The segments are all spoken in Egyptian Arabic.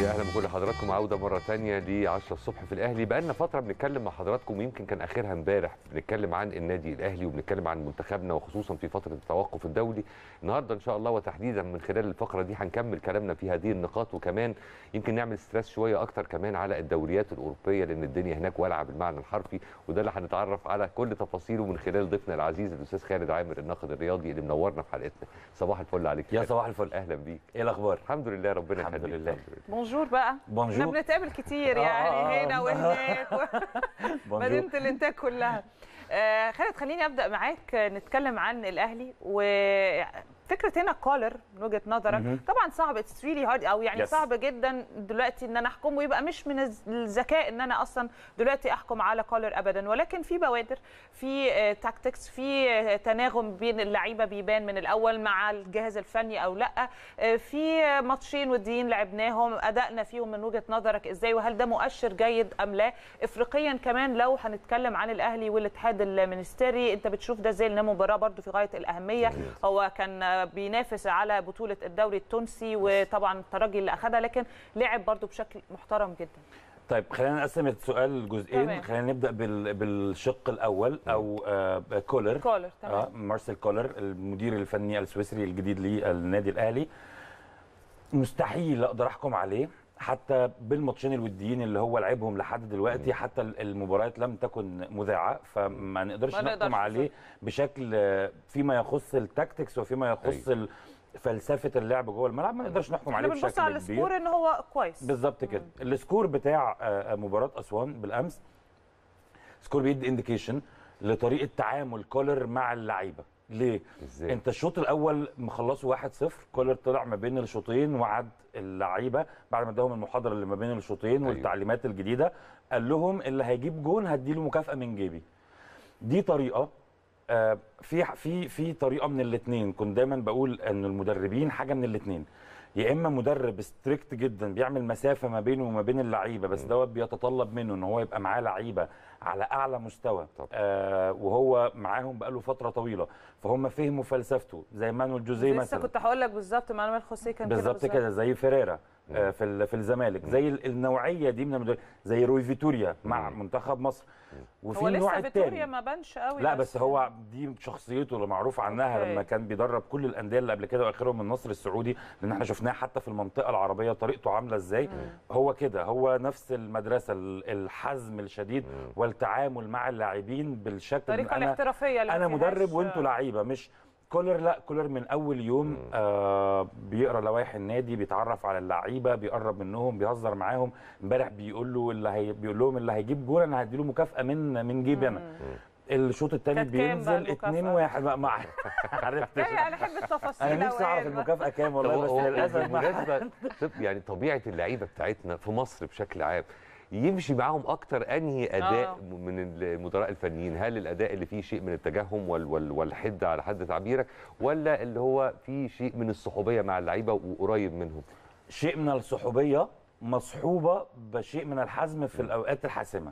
يا اهلا بكل حضراتكم عوده مره ثانيه ل 10 الصبح في الاهلي بقى لنا فتره بنتكلم مع حضراتكم ويمكن كان اخرها امبارح بنتكلم عن النادي الاهلي وبنتكلم عن منتخبنا وخصوصا في فتره التوقف الدولي النهارده ان شاء الله وتحديدا من خلال الفقره دي هنكمل كلامنا في هذه النقاط وكمان يمكن نعمل ستريس شويه اكتر كمان على الدوريات الاوروبيه لان الدنيا هناك ولعه بالمعنى الحرفي وده اللي هنتعرف على كل تفاصيله من خلال ضيفنا العزيز الاستاذ خالد عامر الناقد الرياضي اللي منورنا في حلقتنا صباح الفل عليك يا صباح الفل اهلا بيك ايه الاخبار الحمد لله ربنا الحمد يخليك لله. بونجور بقى احنا بونجور بنتقابل كتير آه، يعني آه، هنا آه. وهناك بونجور مدينه الانتاج كلها آه خالد خليني ابدا معاك آه، نتكلم عن الاهلي وفكره هنا كولر من وجهه نظرك مهم. طبعا صعب اتس ريلي هارد او يعني Yes. صعب جدا دلوقتي ان انا احكم ويبقى مش من الز- الذكاء ان انا اصلا دلوقتي احكم على كولر ابدا ولكن في بوادر في تاكتكس في آه، تناغم بين اللعيبه بيبان من الاول مع الجهاز الفني او لا آه، في ماتشين وديين لعبناهم ادائنا فيهم من وجهه نظرك ازاي وهل ده مؤشر جيد ام لا افريقيا كمان لو هنتكلم عن الاهلي والاتحاد المنستيري انت بتشوف ده ازاي لانها مباراه برضو في غايه الاهميه هو كان آه، بينافس على بطوله الدوري التونسي وطبعا الترجي اللي اخذها لكن لعب برضو بشكل محترم جدا طيب خلينا نقسم السؤال لجزئين تمام. خلينا نبدا بال... بالشق الاول او آه كولر كولر آه تمام مارسيل كولر المدير الفني السويسري الجديد للنادي الاهلي مستحيل اقدر احكم عليه حتى بالماتشين الوديين اللي هو لعبهم لحد دلوقتي حتى المباريات لم تكن مذاعه فما نقدرش ما نحكم نقدرش عليه بشكل آه، فيما يخص التاكتكس وفيما يخص ال- فلسفه اللعب جوه الملعب ما نقدرش نحكم احنا عليه بنبص بشكل على كبير السكور ان هو كويس بالظبط كده السكور بتاع آه، مباراه اسوان بالامس سكور بيدي انديكيشن لطريقه تعامل كولر مع اللعيبه ليه ازاي انت الشوط الاول مخلصه 1-0 كولر طلع ما بين الشوطين وعد اللعيبه بعد ما اداهم المحاضره اللي ما بين الشوطين أيوة. والتعليمات الجديده قال لهم اللي هيجيب جون هديله مكافاه من جيبي دي طريقه آه، في في في طريقه من الاثنين كنت دايما بقول ان المدربين حاجه من الاثنين يا اما مدرب ستريكت جدا بيعمل مسافه ما بينه وما بين اللعيبه بس دوت بيتطلب منه ان هو يبقى معاه لعيبه على اعلى مستوى طبعا. آه وهو معاهم بقاله فتره طويله فهم فهموا فلسفته زي مانويل جوزيه لسه مثلا كنت هقول لك بالظبط مانويل خوسيه كان كده بالظبط كده زي فيريرا آه، في ال- في الزمالك زي ال- النوعيه دي من المدرب زي روي فيتوريا مع مم. منتخب مصر وفي هو النوع لسه فيتوريا الثاني ما بانش قوي لا بس هو دي شخصيته اللي معروف عنها أوكي. لما كان بيدرب كل الانديه اللي قبل كده واخرهم النصر السعودي لان احنا شفناه حتى في المنطقه العربيه طريقته عامله ازاي هو كده هو نفس المدرسه ال- الحزم الشديد مم. والتعامل مع اللاعبين بالشكل إن الطريقه انا الاحترافيه اللي ما انا مدرب فيهاش- وانتوا لعيبه مش كولر لا كولر من اول يوم آه بيقرا لوائح النادي بيتعرف على اللعيبه بيقرب منهم بيهزر معاهم امبارح بيقول له اللي هي بيقول لهم اللي هيجيب جول انا هديله مكافاه من من جيبي انا الشوط الثاني كانت كام بقى بينزل المكافأة؟ 2 1 ما ما عرفتش لا انا احب التفاصيل انا نفسي اعرف أوي. المكافاه كام طب والله هو- بس هو للاسف ما بالمناسبه طب يعني طبيعه اللعيبه بتاعتنا في مصر بشكل عام يمشي معاهم اكتر انهي اداء آه. من المدراء الفنيين هل الاداء اللي فيه شيء من التجهم وال وال والحده على حد تعبيرك ولا اللي هو فيه شيء من الصحوبيه مع اللعيبه وقريب منهم شيء من الصحوبيه مصحوبه بشيء من الحزم في الاوقات الحاسمه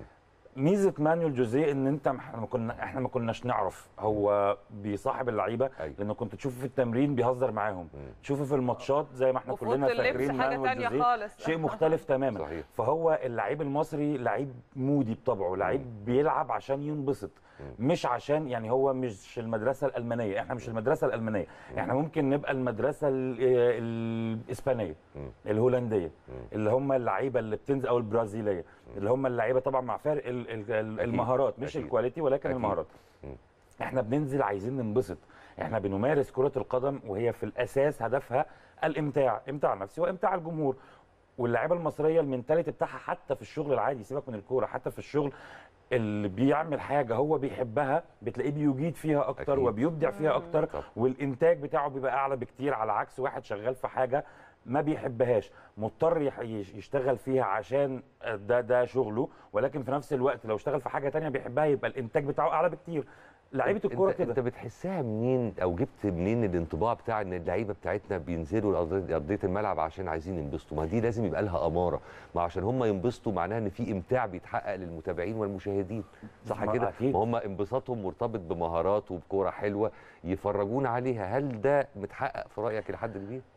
ميزه مانويل جوزيه ان انت احنا ما كنا احنا ما كناش نعرف هو بيصاحب اللعيبه أيوة. لانه كنت تشوفه في التمرين بيهزر معاهم تشوفه في الماتشات زي ما احنا وفي كلنا أوضة اللبس فاكرين حاجة مانويل تانية جوزيه خالص. شيء مختلف تماما صحيح. فهو اللعيب المصري لعيب مودي بطبعه لعيب بيلعب عشان ينبسط مش عشان يعني هو مش المدرسه الالمانيه احنا مش المدرسه الالمانيه احنا ممكن نبقى المدرسه ال- الاسبانيه الهولنديه اللي هم اللعيبه اللي بتنزل او البرازيليه اللي هم اللعيبه طبعا مع فرق ال- ال- ال- أكيد. المهارات مش أكيد. الكواليتي ولكن أكيد. المهارات احنا بننزل عايزين ننبسط احنا بنمارس كرة القدم وهي في الاساس هدفها الامتاع امتاع نفسي وامتاع الجمهور واللاعيبه المصريه المنتاليتي بتاعها حتى في الشغل العادي سيبك من الكوره حتى في الشغل اللي بيعمل حاجه هو بيحبها بتلاقيه بيجيد فيها اكتر أكيد. وبيبدع فيها اكتر طبعا. والانتاج بتاعه بيبقى اعلى بكتير على عكس واحد شغال في حاجه ما بيحبهاش مضطر يح- يش- يشتغل فيها عشان ده ده شغله ولكن في نفس الوقت لو اشتغل في حاجه تانية بيحبها يبقى الانتاج بتاعه اعلى بكتير لعيبه الكوره انت, انت كده بتحسها منين او جبت منين الانطباع بتاع ان اللعيبه بتاعتنا بينزلوا لأرضية- ارضيه الملعب عشان عايزين ينبسطوا ما دي لازم يبقى لها اماره ما عشان هم ينبسطوا معناها ان في امتاع بيتحقق للمتابعين والمشاهدين صح ما كده أكيد. ما هم انبساطهم مرتبط بمهارات وبكوره حلوه يفرجونا عليها هل ده متحقق في رايك لحد كبير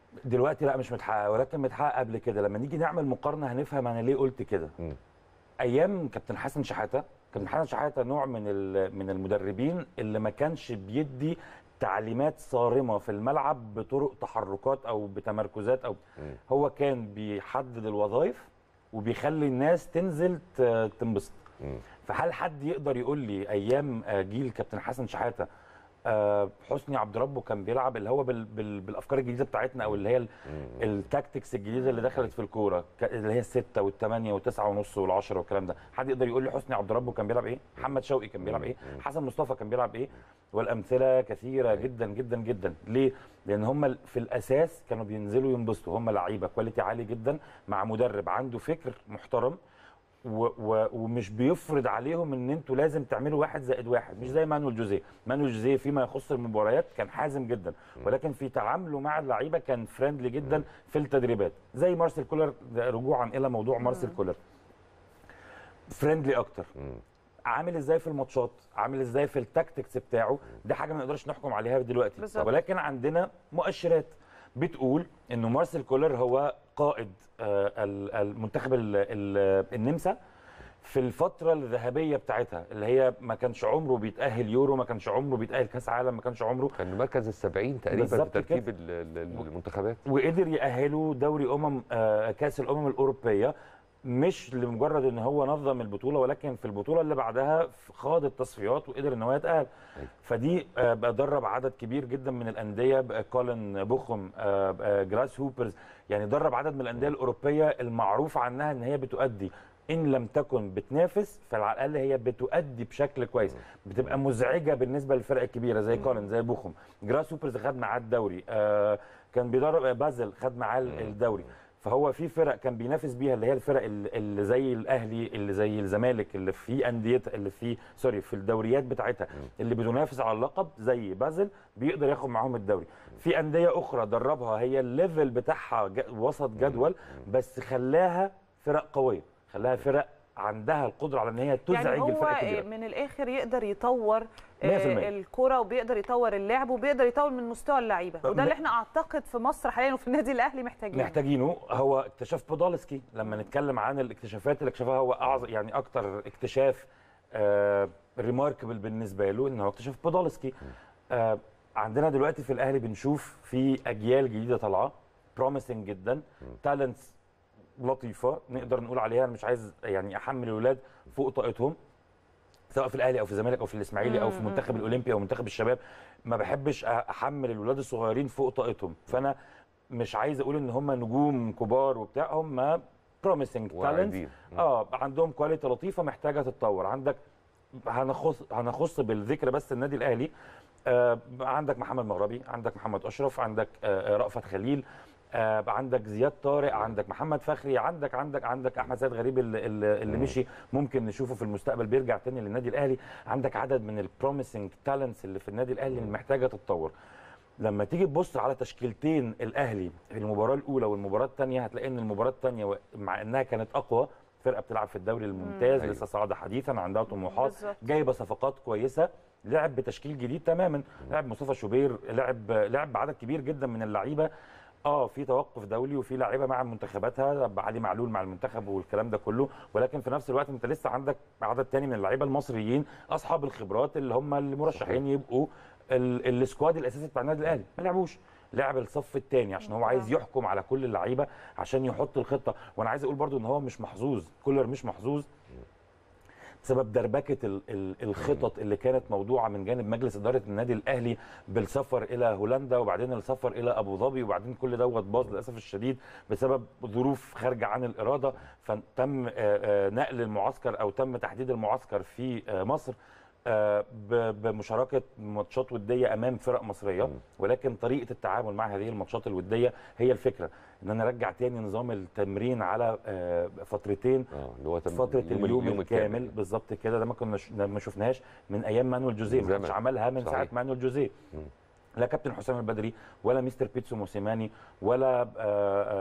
دلوقتي لا مش متحقق ولكن متحقق قبل كده لما نيجي نعمل مقارنه هنفهم انا ليه قلت كده مم. ايام كابتن حسن شحاته كابتن حسن شحاته نوع من ال- من المدربين اللي ما كانش بيدي تعليمات صارمه في الملعب بطرق تحركات او بتمركزات او مم. هو كان بيحدد الوظائف وبيخلي الناس تنزل ت- تنبسط مم. فهل حد يقدر يقول لي ايام آه، جيل كابتن حسن شحاته آه، حسني عبد ربه كان بيلعب اللي هو بال بال بالافكار الجديده بتاعتنا او اللي هي ال- مم. التاكتكس الجديده اللي دخلت في الكوره ك- اللي هي السته والثمانيه والتسعه ونص والعشره والكلام ده حد يقدر يقول لي حسني عبد ربه كان بيلعب ايه محمد شوقي كان بيلعب ايه مم. حسن مصطفى كان بيلعب ايه والامثله كثيره جدا جدا جدا ليه لان هم في الاساس كانوا بينزلوا ينبسطوا هم لعيبه كواليتي عالي جدا مع مدرب عنده فكر محترم و و ومش بيفرض عليهم ان انتوا لازم تعملوا واحد زائد واحد مش زي مانويل جوزيه مانويل جوزيه فيما يخص المباريات كان حازم جدا ولكن في تعامله مع اللعيبه كان فريندلي جدا في التدريبات زي مارسيل كولر ده رجوعا الى موضوع مارسيل كولر فريندلي اكتر مم. عامل ازاي في الماتشات عامل ازاي في التاكتكس بتاعه دي حاجه ما نقدرش نحكم عليها دلوقتي بالظبط. ولكن عندنا مؤشرات بتقول انه مارسيل كولر هو قائد آه، ال- المنتخب ال- ال- النمسا في الفتره الذهبيه بتاعتها اللي هي ما كانش عمره بيتاهل يورو ما كانش عمره بيتاهل كاس عالم ما كانش عمره كان المركز السبعين تقريبا في بالظبط ترتيب ال- ال- المنتخبات وقدر يأهله دوري امم آه، كاس الامم الاوروبيه مش لمجرد ان هو نظم البطوله ولكن في البطوله اللي بعدها خاض التصفيات وقدر ان هو يتاهل أيوة. فدي آه، بقى درب عدد كبير جدا من الانديه بقى كولن بوخم آه، آه، جراس هوبرز يعني درب عدد من الانديه الاوروبيه المعروف عنها ان هي بتؤدي ان لم تكن بتنافس فعلى الاقل هي بتؤدي بشكل كويس بتبقى مزعجه بالنسبه للفرق الكبيره زي كولن زي بوخم جراس هوبرز خد معاه الدوري آه، كان بيدرب بازل خد معاه الدوري فهو في فرق كان بينافس بيها اللي هي الفرق اللي اللي زي الاهلي اللي زي الزمالك اللي في انديتها اللي في سوري في الدوريات بتاعتها اللي بتنافس على اللقب زي بازل بيقدر ياخد معاهم الدوري في انديه اخرى دربها هي الليفل بتاعها ج- وسط جدول بس خلاها فرق قويه خلاها فرق عندها القدره على ان هي تزعج يعني هو الفرق الكبيره من الاخر يقدر يطور 100%. آه، الكرة وبيقدر يطور اللعب وبيقدر يطور من مستوى اللعيبه وده اللي احنا اعتقد في مصر حاليا وفي النادي الاهلي محتاجينه محتاجينه هو اكتشاف بودولسكي لما نتكلم عن الاكتشافات اللي اكتشفها هو اعظم يعني اكتر اكتشاف آه ريماركبل بالنسبه له ان هو اكتشاف بودولسكي آه عندنا دلوقتي في الاهلي بنشوف في اجيال جديده طالعه بروميسنج جدا تالنتس لطيفه نقدر نقول عليها أنا مش عايز يعني احمل الولاد فوق طاقتهم سواء في الاهلي او في الزمالك او في الاسماعيلي او في المنتخب الاولمبي او منتخب الشباب ما بحبش احمل الولاد الصغيرين فوق طاقتهم فانا مش عايز اقول ان هم نجوم كبار وبتاع هم بروميسنج تالنت واعدين. اه عندهم كواليتي لطيفه محتاجه تتطور عندك هنخص هنخص بالذكر بس النادي الاهلي آه عندك محمد مغربي عندك محمد اشرف عندك آه آه، رأفت خليل آه عندك زياد طارق عندك محمد فخري عندك عندك عندك احمد سيد غريب اللي, اللي اللي مشي ممكن نشوفه في المستقبل بيرجع تاني للنادي الاهلي عندك عدد من البروميسنج تالنتس اللي في النادي الاهلي اللي محتاجه تتطور لما تيجي تبص على تشكيلتين الاهلي في المباراه الاولى والمباراه الثانيه هتلاقي ان المباراه الثانيه مع انها كانت اقوى فرقه بتلعب في الدوري الممتاز أيوة. لسه صاعده حديثا عندها طموحات بالظبط. جايبه صفقات كويسه لعب بتشكيل جديد تماما لعب مصطفى شوبير لعب لعب بعدد كبير جدا من اللعيبه اه في توقف دولي وفي لعيبه مع منتخباتها علي معلول مع المنتخب والكلام ده كله ولكن في نفس الوقت انت لسه عندك عدد تاني من اللعيبه المصريين اصحاب الخبرات اللي هم المرشحين يبقوا ال- السكواد الاساسي بتاع النادي الاهلي ما لعبوش لعب الصف الثاني عشان هو عايز يحكم على كل اللعيبه عشان يحط الخطه وانا عايز اقول برضو ان هو مش محظوظ كولر مش محظوظ بسبب دربكه ال- ال- الخطط اللي كانت موضوعه من جانب مجلس اداره النادي الاهلي بالسفر الى هولندا وبعدين السفر الى ابو ظبي وبعدين كل دوت باظ للاسف الشديد بسبب ظروف خارجه عن الاراده فتم آه، آه، نقل المعسكر او تم تحديد المعسكر في آه، مصر آه، ب- بمشاركه ماتشات وديه امام فرق مصريه ولكن طريقه التعامل مع هذه الماتشات الوديه هي الفكره ان انا ارجع تاني نظام التمرين على آه، فترتين اه اللي هو تم- فتره اليوم, الكامل الكامل. بالظبط كده ده ما كنا ش- ما شفناهاش من ايام مانويل جوزيه ما زمن. كانش عملها من صحيح. ساعه مانويل جوزيه لا كابتن حسام البدري ولا مستر بيتسو موسيماني ولا آه، آه،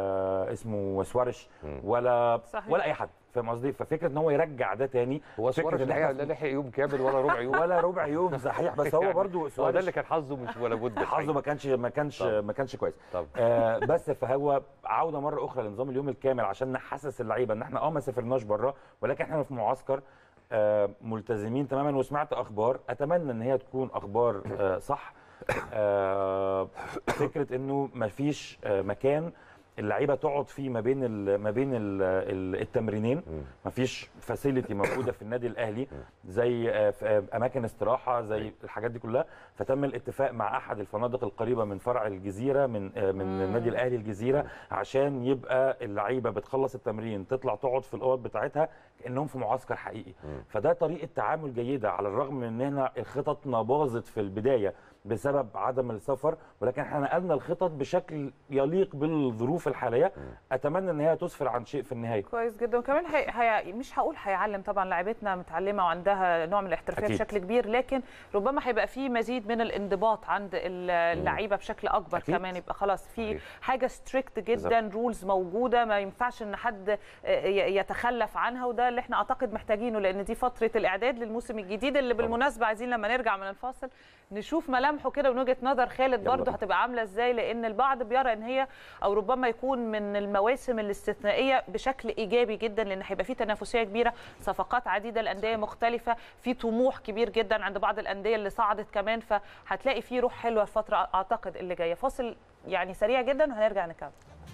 آه، اسمه سوارش مم. ولا صحيح. ولا اي حد فاهم قصدي ففكره ان هو يرجع ده تاني هو فكرة سواريز إن الحقيقه إحنا- لا لحق يوم كامل ولا ربع يوم ولا ربع يوم صحيح بس هو يعني برضو هو ده سوارش اللي كان حظه مش ولا بد حظه ما كانش ما كانش طب. ما كانش كويس طب آه بس فهو عوده مره اخرى لنظام اليوم الكامل عشان نحسس اللعيبه ان احنا اه ما سافرناش بره ولكن احنا في معسكر آه ملتزمين تماما وسمعت اخبار اتمنى ان هي تكون اخبار آه صح آه فكره انه ما فيش آه مكان اللعيبه تقعد فيه ما بين ال ما بين ال ال التمرينين مم. ما فيش فاسيلتي موجوده في النادي الاهلي زي آه، في، آه، اماكن استراحه زي الحاجات دي كلها فتم الاتفاق مع احد الفنادق القريبه من فرع الجزيره من آه، من مم. النادي الاهلي الجزيره عشان يبقى اللعيبه بتخلص التمرين تطلع تقعد في الاوض بتاعتها كانهم في معسكر حقيقي مم. فده طريقه تعامل جيده على الرغم من ان احنا خططنا باظت في البدايه بسبب عدم السفر ولكن احنا نقلنا الخطط بشكل يليق بالظروف الحاليه اتمنى ان هي تسفر عن شيء في النهايه كويس جدا وكمان هي... هي... مش هقول هيعلم طبعا لاعبتنا متعلمه وعندها نوع من الاحترافيه أكيد. بشكل كبير لكن ربما هيبقى في مزيد من الانضباط عند اللعيبه بشكل اكبر أكيد. كمان يبقى خلاص في صحيح. حاجه ستريكت جدا رولز موجوده ما ينفعش ان حد آه، ي- يتخلف عنها وده اللي احنا اعتقد محتاجينه لان دي فتره الاعداد للموسم الجديد اللي طبعاً. بالمناسبه عايزين لما نرجع من الفاصل نشوف ملامحه كده من وجهه نظر خالد يلا برضه بينا. هتبقى عامله ازاي لان البعض بيرى ان هي او ربما يكون من المواسم الاستثنائيه بشكل ايجابي جدا لان هيبقى في تنافسيه كبيره صفقات عديده الانديه مختلفه في طموح كبير جدا عند بعض الانديه اللي صعدت كمان فهتلاقي في روح حلوه الفتره اعتقد اللي جايه فاصل يعني سريع جدا وهنرجع نكمل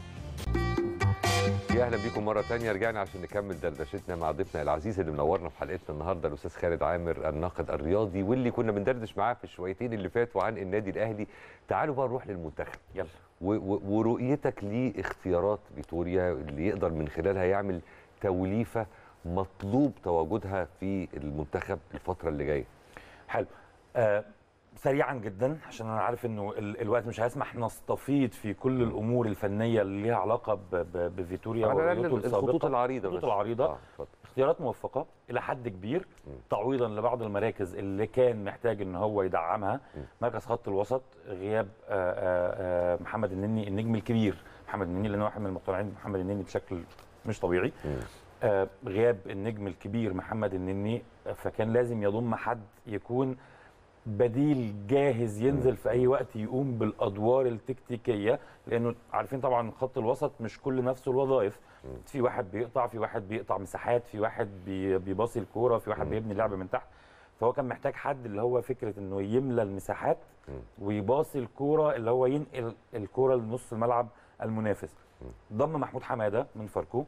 يا اهلا بيكم مره تانية رجعنا عشان نكمل دردشتنا مع ضيفنا العزيز اللي منورنا في حلقتنا النهارده الاستاذ خالد عامر الناقد الرياضي واللي كنا بندردش معاه في الشويتين اللي فاتوا عن النادي الاهلي تعالوا بقى نروح للمنتخب يلا و- و- ورؤيتك لاختيارات فيتوريا اللي يقدر من خلالها يعمل توليفه مطلوب تواجدها في المنتخب الفتره اللي جايه حلو آه سريعا جدا عشان انا عارف انه ال- الوقت مش هيسمح نستفيض في كل الامور الفنيه اللي ليها علاقه ب- ب- بفيتوريا على الأقل ورؤيته الخطوط السابقه العريضه الخطوط بس. العريضة. آه، اتفضل. اختيارات موفقه الى حد كبير مم. تعويضا لبعض المراكز اللي كان محتاج ان هو يدعمها مم. مركز خط الوسط غياب آه، آه، آه، محمد النني النجم الكبير محمد النني لان واحد من المقتنعين بمحمد النني بشكل مش طبيعي مم. آه، غياب النجم الكبير محمد النني آه، فكان لازم يضم حد يكون بديل جاهز ينزل في اي وقت يقوم بالادوار التكتيكيه لانه عارفين طبعا خط الوسط مش كل نفسه الوظائف في واحد بيقطع في واحد بيقطع مساحات في واحد بي- بيباصي الكوره في واحد مم. بيبني لعبه من تحت فهو كان محتاج حد اللي هو فكره انه يملى المساحات مم. ويباصي الكوره اللي هو ينقل الكوره لنص الملعب المنافس مم. ضم محمود حماده من فاركو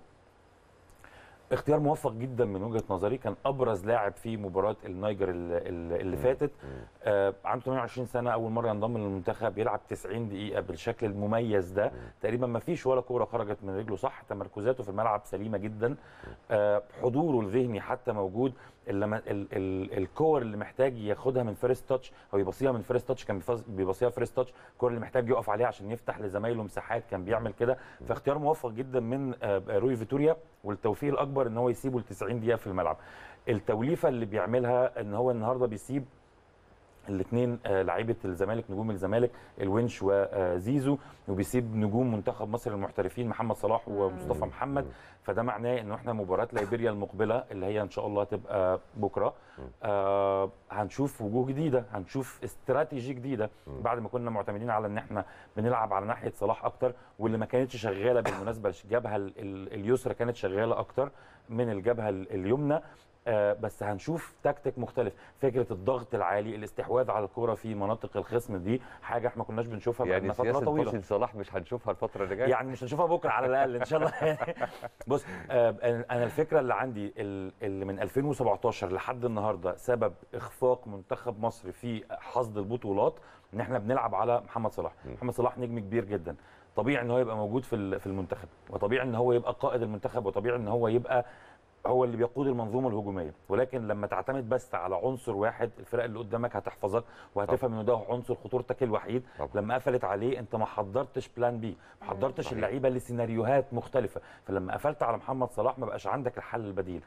اختيار موفق جدا من وجهه نظري كان ابرز لاعب في مباراه النيجر اللي, اللي فاتت مم. آه عنده 28 سنه اول مره ينضم للمنتخب يلعب 90 دقيقه بالشكل المميز ده تقريبا ما فيش ولا كوره خرجت من رجله صح تمركزاته في الملعب سليمه جدا آه حضوره الذهني حتى موجود لما ال ال الكور اللي محتاج ياخدها من فيرست تاتش او يبصيها من فيرست تاتش كان بيفز- بيبصيها فيرست تاتش الكور اللي محتاج يقف عليها عشان يفتح لزمايله مساحات كان بيعمل كده فاختيار موفق جدا من آه روي فيتوريا والتوفيق الاكبر ان هو يسيبه ل 90 دقيقه في الملعب التوليفه اللي بيعملها ان هو النهارده بيسيب الاثنين لعيبه الزمالك نجوم الزمالك الونش وزيزو وبيسيب نجوم منتخب مصر المحترفين محمد صلاح ومصطفى مم. محمد مم. فده معناه انه احنا مباراه ليبيريا المقبله اللي هي ان شاء الله هتبقى بكره آه هنشوف وجوه جديده هنشوف استراتيجي جديده مم. بعد ما كنا معتمدين على ان احنا بنلعب على ناحيه صلاح اكتر واللي ما كانتش شغاله بالمناسبه الجبهه ال- ال- اليسرى كانت شغاله اكتر من الجبهه ال- اليمنى آه، بس هنشوف تكتيك مختلف فكره الضغط العالي الاستحواذ على الكره في مناطق الخصم دي حاجه احنا ما كناش بنشوفها يعني بقالنا فتره سياسه طويله باصي لصلاح مش هنشوفها الفتره اللي جايه يعني مش هنشوفها بكره على الاقل ان شاء الله بص آه، انا الفكره اللي عندي ال- اللي من 2017 لحد النهارده سبب اخفاق منتخب مصر في حصد البطولات ان احنا بنلعب على محمد صلاح م. محمد صلاح نجم كبير جدا طبيعي ان هو يبقى موجود في ال- في المنتخب وطبيعي ان هو يبقى قائد المنتخب وطبيعي ان هو يبقى هو اللي بيقود المنظومه الهجوميه ولكن لما تعتمد بس على عنصر واحد الفرق اللي قدامك هتحفظك وهتفهم ان ده عنصر خطورتك الوحيد طبعا. لما قفلت عليه انت ما حضرتش بلان بي ما حضرتش صحيح. اللعيبه لسيناريوهات مختلفه فلما قفلت على محمد صلاح ما بقاش عندك الحل البديل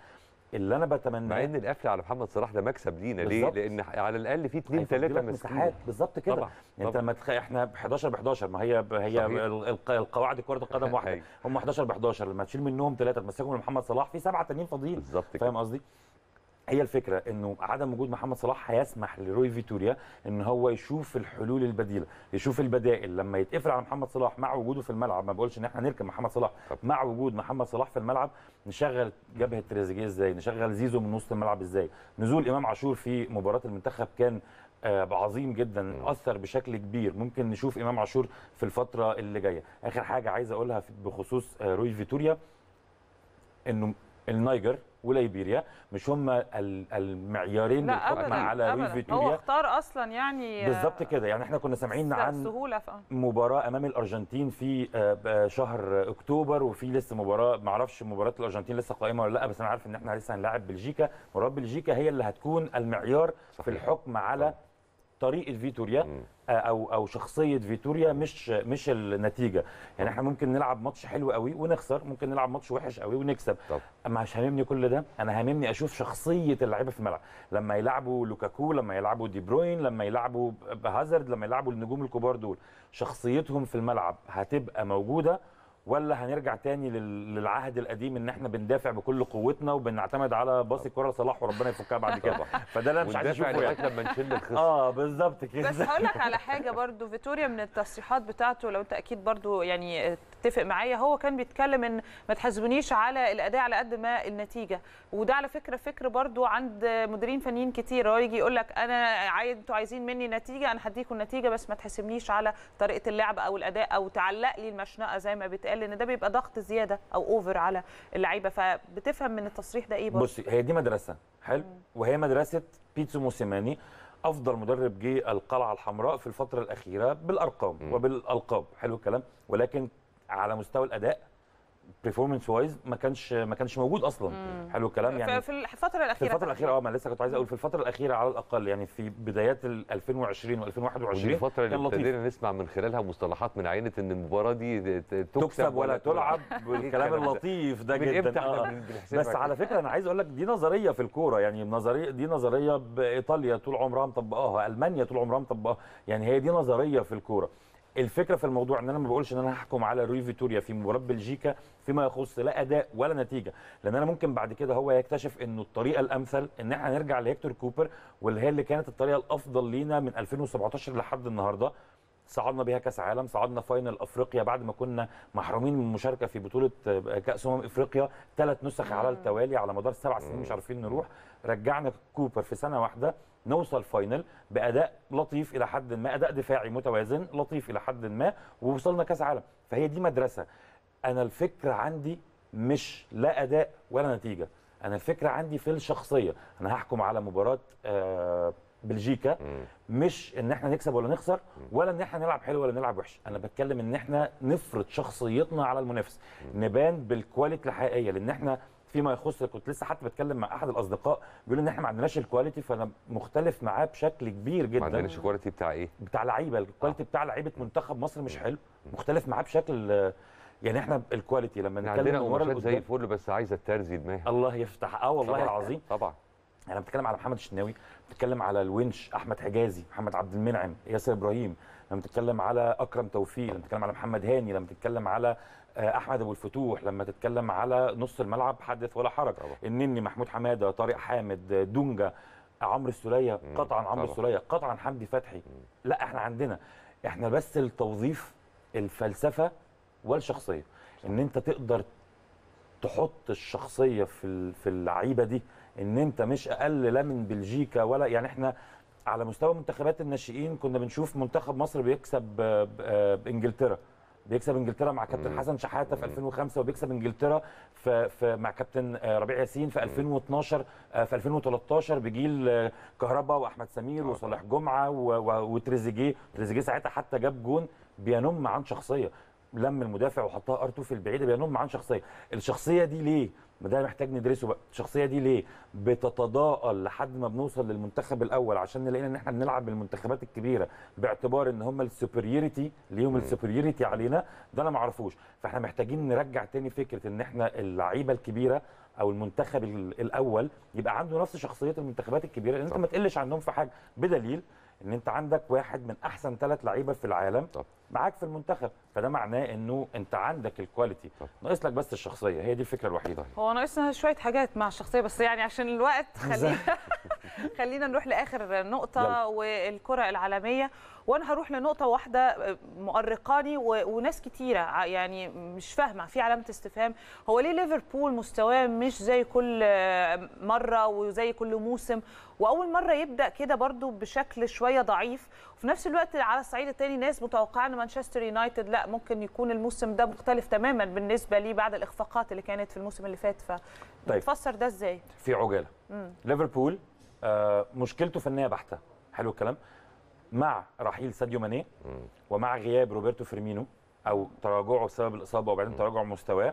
اللي انا مع بتمناه ان القفل على محمد صلاح ده مكسب لينا ليه؟ بالظبط. لان على الاقل في اثنين هيفضي ثلاثه لك ماسكين مساحات بالظبط كده طبعا يعني انت طبعا. لما تخ... احنا ب 11 ب 11 ما هي ب... هي صحيح. ال- الق- القواعد كره القدم واحده أيوة. هم 11 ب 11 لما تشيل منهم ثلاثه تمسكهم لمحمد صلاح في سبعه تانيين فاضيين بالظبط كده فاهم قصدي؟ هي الفكره انه عدم وجود محمد صلاح هيسمح لروي فيتوريا ان هو يشوف الحلول البديله، يشوف البدائل لما يتقفل على محمد صلاح مع وجوده في الملعب ما بقولش ان احنا نركب محمد صلاح طب. مع وجود محمد صلاح في الملعب نشغل جبهه تريزيجيه ازاي؟ نشغل زيزو من نص الملعب ازاي؟ نزول امام عاشور في مباراه المنتخب كان آه، عظيم جدا مم. اثر بشكل كبير ممكن نشوف امام عاشور في الفتره اللي جايه اخر حاجه عايز اقولها في- بخصوص آه، روي فيتوريا انه النيجر وليبيريا مش هم ال- المعيارين لا للحكم ابدا على روي ابدا هو فيتوريا اختار اصلا يعني بالظبط كده يعني احنا كنا سامعين عن سهوله ف... مباراه امام الارجنتين في آه، ب- شهر اكتوبر وفي لسه مباراه ما اعرفش مباراه الارجنتين لسه قائمه ولا لا بس انا عارف ان احنا لسه هنلاعب بلجيكا مباراه بلجيكا هي اللي هتكون المعيار في صحيح. الحكم على طريقه فيتوريا مم. آه، او او شخصيه فيتوريا مش مش النتيجه يعني احنا ممكن نلعب ماتش حلو قوي ونخسر ممكن نلعب ماتش وحش قوي ونكسب طب. اما مش هاممني كل ده انا هاممني اشوف شخصيه اللعيبه في الملعب لما يلعبوا لوكاكو لما يلعبوا دي بروين لما يلعبوا هازارد لما يلعبوا النجوم الكبار دول شخصيتهم في الملعب هتبقى موجوده ولا هنرجع تاني لل- للعهد القديم ان احنا بندافع بكل قوتنا وبنعتمد على باص الكره لصلاح وربنا يفكها بعد كده فده اللي انا مش عايز وندافع اشوفه لغايه يعني. لما نشيل الخصم اه بالظبط كده بس هقول لك على حاجه برضو فيتوريا من التصريحات بتاعته لو انت اكيد برضو يعني تتفق معايا هو كان بيتكلم ان ما تحاسبونيش على الاداء على قد ما النتيجه وده على فكره فكر برضو عند مديرين فنيين كتير هو يجي يقول لك انا عايز انتوا عايزين مني نتيجه انا هديكم النتيجه بس ما تحاسبنيش على طريقه اللعب او الاداء او تعلق لي المشنقه زي ما بيتقال لان ده بيبقى ضغط زياده او اوفر على اللعيبه فبتفهم من التصريح ده ايه برضو بصي هي دي مدرسه حلو وهي مدرسه بيتسو موسيماني افضل مدرب جه القلعه الحمراء في الفتره الاخيره بالارقام مم. وبالالقاب حلو الكلام ولكن على مستوى الاداء برفورمانس وايز ما كانش ما كانش موجود اصلا مم. حلو الكلام يعني في الفتره في الاخيره الفتره الاخيره اه ما لسه كنت عايز اقول في الفتره الاخيره على الاقل يعني في بدايات ال 2020 ودي و2021 الفتره اللي كان لطيف. ابتدينا نسمع من خلالها مصطلحات من عينه ان المباراه دي ت- تكسب, تكسب ولا تلعب بالكلام الكلام ده؟ اللطيف ده من جدا امتى آه. احنا بن- بنحسبها بس كده؟ على فكره انا عايز اقول لك دي نظريه في الكوره يعني نظريه دي نظريه بايطاليا طول عمرها مطبقاها المانيا طول عمرها مطبقاها يعني هي دي نظريه في الكوره الفكره في الموضوع ان انا ما بقولش ان انا هحكم على روي فيتوريا في مباراه بلجيكا فيما يخص لا اداء ولا نتيجه لان انا ممكن بعد كده هو يكتشف انه الطريقه الامثل ان احنا نرجع لهيكتور كوبر واللي هي اللي كانت الطريقه الافضل لينا من 2017 لحد النهارده صعدنا بيها كاس عالم صعدنا فاينل افريقيا بعد ما كنا محرومين من المشاركه في بطوله كاس امم افريقيا ثلاث نسخ على التوالي على مدار سبع سنين مش عارفين نروح رجعنا كوبر في سنه واحده نوصل فاينل باداء لطيف الى حد ما اداء دفاعي متوازن لطيف الى حد ما ووصلنا كاس عالم فهي دي مدرسه انا الفكره عندي مش لا اداء ولا نتيجه انا الفكره عندي في الشخصيه انا هحكم على مباراه آه، بلجيكا مم. مش ان احنا نكسب ولا نخسر ولا ان احنا نلعب حلو ولا نلعب وحش انا بتكلم ان احنا نفرض شخصيتنا على المنافس نبان بالكواليتي الحقيقيه لان احنا فيما يخص كنت لسه حتى بتكلم مع احد الاصدقاء بيقول ان احنا ما عندناش الكواليتي فانا مختلف معاه بشكل كبير ما جدا عندناش الكواليتي بتاع ايه؟ بتاع لعيبه الكواليتي بتاع لعيبه منتخب مصر مش حلو مختلف معاه بشكل آه، يعني احنا الكواليتي لما احنا نتكلم عندنا من ورا قماشات زي لقدام الفل بس عايزه الترزي دماغ الله يفتح اه والله طبعاً. العظيم طبعا انا بتكلم على محمد الشناوي بتكلم على الونش احمد حجازي محمد عبد المنعم ياسر ابراهيم لما تتكلم على اكرم توفيق لما تتكلم على محمد هاني لما تتكلم على آه، احمد ابو الفتوح لما تتكلم على نص الملعب حدث ولا حرج طبعا. النني محمود حماده طارق حامد آه، دونجا عمرو السوليه مم، قطعا عمرو طبعا. السوليه قطعا حمدي فتحي لا احنا عندنا احنا بس التوظيف الفلسفه والشخصيه ان انت تقدر تحط الشخصيه في ال- في اللعيبه دي ان انت مش اقل لا من بلجيكا ولا يعني احنا على مستوى منتخبات الناشئين كنا بنشوف منتخب مصر بيكسب آه، ب- آه، بانجلترا بيكسب انجلترا مع كابتن مم. حسن شحاته في مم. 2005 وبيكسب انجلترا في, في مع كابتن آه، ربيع ياسين في 2012 آه، في 2013 بجيل آه، كهربا واحمد سمير آه، وصالح جمعه و- و- وتريزيجيه تريزيجيه ساعتها حتى جاب جون بينم عن شخصيه لم المدافع وحطها ار 2 في البعيده بينم عن شخصيه الشخصيه دي ليه ما ده محتاج ندرسه بقى الشخصيه دي ليه بتتضاءل لحد ما بنوصل للمنتخب الاول عشان نلاقينا ان احنا بنلعب بالمنتخبات الكبيره باعتبار ان هم السوبريوريتي ليهم السوبريوريتي علينا ده انا ما اعرفوش فاحنا محتاجين نرجع تاني فكره ان احنا اللعيبه الكبيره او المنتخب ال- الاول يبقى عنده نفس شخصيه المنتخبات الكبيره لان انت طب. ما تقلش عنهم في حاجه بدليل ان انت عندك واحد من احسن ثلاث لعيبه في العالم طب. معاك في المنتخب فده معناه انه انت عندك الكواليتي طب. ناقص لك بس الشخصيه هي دي الفكره الوحيده هو ناقصنا شويه حاجات مع الشخصيه بس يعني عشان الوقت خلينا خلينا نروح لاخر نقطه يلا. والكره العالميه وانا هروح لنقطه واحده مؤرقاني و- وناس كتيره ع- يعني مش فاهمه في علامه استفهام هو ليه ليفربول مستواه مش زي كل مره وزي كل موسم واول مره يبدا كده برضو بشكل شويه ضعيف وفي نفس الوقت على الصعيد الثاني ناس متوقعه ان مانشستر يونايتد لا ممكن يكون الموسم ده مختلف تماما بالنسبه ليه بعد الاخفاقات اللي كانت في الموسم اللي فات ف طيب. تفسر ده ازاي في عجاله ليفربول آه مشكلته فنيه بحته حلو الكلام مع رحيل ساديو ماني ومع غياب روبرتو فيرمينو او تراجعه بسبب الاصابه وبعدين تراجع مستواه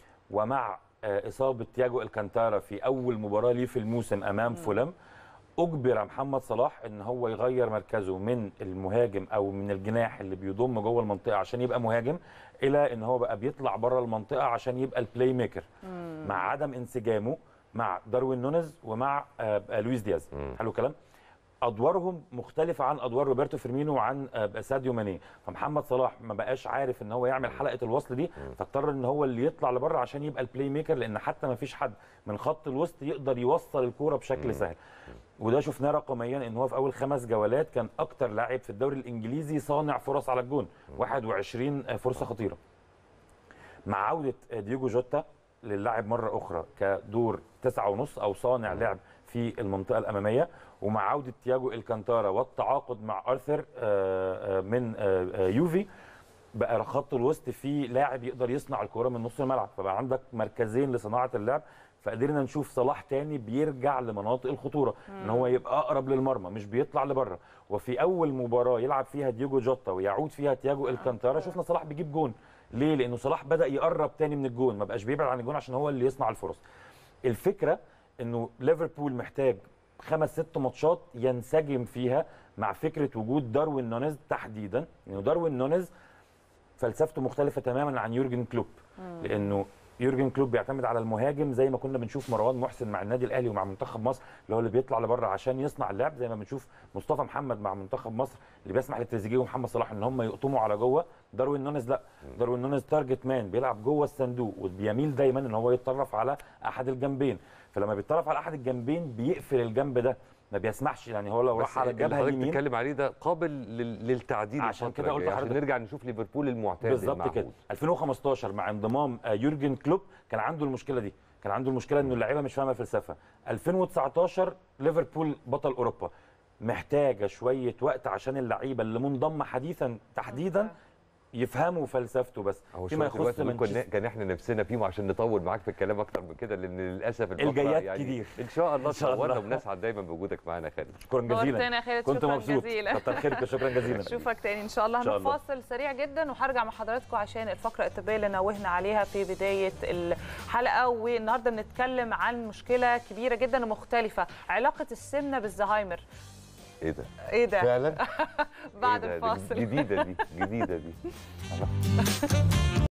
ومع آه اصابه تياجو الكانتارا في اول مباراه ليه في الموسم امام فولم اجبر محمد صلاح ان هو يغير مركزه من المهاجم او من الجناح اللي بيضم جوه المنطقه عشان يبقى مهاجم الى ان هو بقى بيطلع بره المنطقه عشان يبقى البلاي ميكر مع عدم انسجامه مع داروين نونيز ومع آه آه، لويس دياز حلو الكلام ادوارهم مختلفه عن ادوار روبرتو فيرمينو وعن آه، ساديو ماني فمحمد صلاح ما بقاش عارف ان هو يعمل حلقه الوصل دي فاضطر ان هو اللي يطلع لبره عشان يبقى البلاي ميكر لان حتى ما فيش حد من خط الوسط يقدر يوصل الكوره بشكل سهل وده شفناه رقميا ان هو في اول خمس جولات كان اكتر لاعب في الدوري الانجليزي صانع فرص على الجون 21 فرصه خطيره مع عوده دييجو جوتا للعب مره اخرى كدور تسعة ونص او صانع لعب في المنطقه الاماميه ومع عوده تياجو الكانتارا والتعاقد مع ارثر آه، آه، من آه، آه، يوفي بقى خط الوسط فيه لاعب يقدر يصنع الكوره من نص الملعب فبقى عندك مركزين لصناعه اللعب فقدرنا نشوف صلاح تاني بيرجع لمناطق الخطوره ان هو يبقى اقرب للمرمى مش بيطلع لبره وفي اول مباراه يلعب فيها دييجو جوتا ويعود فيها تياجو الكانتارا شفنا صلاح بيجيب جون ليه لانه صلاح بدا يقرب تاني من الجون ما بقاش بيبعد عن الجون عشان هو اللي يصنع الفرص الفكره انه ليفربول محتاج خمس ست ماتشات ينسجم فيها مع فكره وجود داروين نونيز تحديدا انه داروين نونيز فلسفته مختلفه تماما عن يورجن كلوب لانه يورجن كلوب بيعتمد على المهاجم زي ما كنا بنشوف مروان محسن مع النادي الاهلي ومع منتخب مصر اللي هو اللي بيطلع لبره عشان يصنع اللعب زي ما بنشوف مصطفى محمد مع منتخب مصر اللي بيسمح لتريزيجيه ومحمد صلاح ان هم يقطموا على جوه داروين نونيز لا داروين نونيز تارجت مان بيلعب جوه الصندوق وبيميل دايما ان هو يتطرف على احد الجنبين فلما بيتطرف على احد الجنبين بيقفل الجنب ده ما بيسمحش يعني هو لو بس راح على اللي الجبهه حضرتك اليمين بتتكلم عليه ده قابل لل- للتعديل عشان الفترة كده قلت الجاية، عشان لحضرتك. نرجع نشوف ليفربول المعتاد بالظبط المعهود. كده 2015 مع انضمام آه، يورجن كلوب كان عنده المشكله دي كان عنده المشكله انه اللعيبه مش فاهمه الفلسفه 2019 ليفربول بطل اوروبا محتاجه شويه وقت عشان اللعيبه اللي منضمه حديثا تحديدا يفهموا فلسفته بس هو فيما شويه الوقت يخص دول كنا مانشستر كان احنا نفسنا فيهم عشان نطول معاك في الكلام اكتر من كده لان للاسف الفترة الجايات كتير. ان شاء الله إن شاء الله. تنورنا ونسعد دايما بوجودك معانا يا خالد شكرا نورتنا جزيلا يا خالد، كنت شكراً مبسوط جزيلا. كتر خيرك شكرا جزيلا اشوفك تاني ان شاء الله إن شاء هنروح الله. فاصل سريع جدا وهرجع مع حضراتكم عشان الفقره الطبيه اللي نوهنا عليها في بدايه الحلقه والنهارده بنتكلم عن مشكله كبيره جدا ومختلفه علاقه السمنه بالزهايمر ايه ده ايه ده فعلا بعد إيه ده؟ الفاصل جديده دي جديده دي